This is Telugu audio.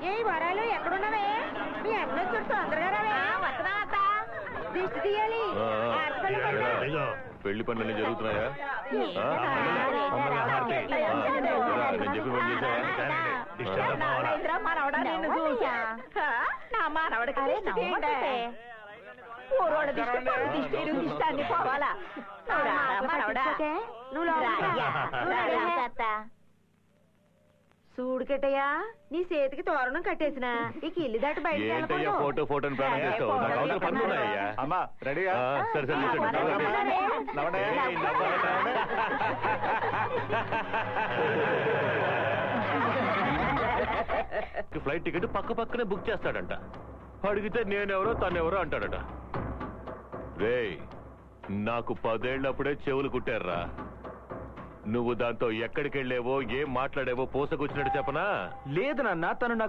ఏ వరాలు ఎక్కడున్నావే మీ అన్న వచ్చాడు తొందరగా రావే వస్తున్నా అత్త దిష్టి తీయాలి ఆ, ఆ. ఆడపిల్ల పడ్డా. ఇదిగో, పెళ్లి పనులన్నీ జరుగుతున్నాయా ఆ? ఆ, హారతి. ఆ, నేను చెప్పి పని చేశావా? డిస్టర్బ్ అవ్వాలా? ఇద్దరం మనవడా నిన్ను చూసా ఆ, నా మనవడికి దిష్టి తీయండి. ఊరోడ దిష్టి పొరుగు దిష్టి ఇరుగు దిష్టి అన్ని పోవాలా నువ్వు రారా, మనవడా నువ్వు రాయ్యా. నువ్వు రా. చూడు కెట్టయ్యా నీ చేతికి తోరణం కట్టేసిన ఇక ఇల్లు దాటి బయటికి ఏంటయ్యా వెళ్ళకూడదు. ఫోటో ఫోటోని ప్రాణం ఏ, చేస్తావు నాకు ఫోటో అవతల పనులు ఉన్నాయ్యా అమ్మా రెడీయా ఆ, సరే సరే కూర్చోండి. ఆ, నవ్వండి. నవ్వండి. ఏయ్, నవ్వండి. ఫ్లైట్ టికెట్ పక్క పక్కనే బుక్ చేస్తాడంట అడిగితే నేనెవరో తనెవరో అంటాడట రేయ్ నాకు పదేళ్ళప్పుడే చెవులు కుట్టారా నువ్వు దాంతో ఎక్కడికి వెళ్ళేవో ఏం మాట్లాడేవో పూసకొచ్చినట్టు చెప్పనా లేదు నాన్న తను నాకు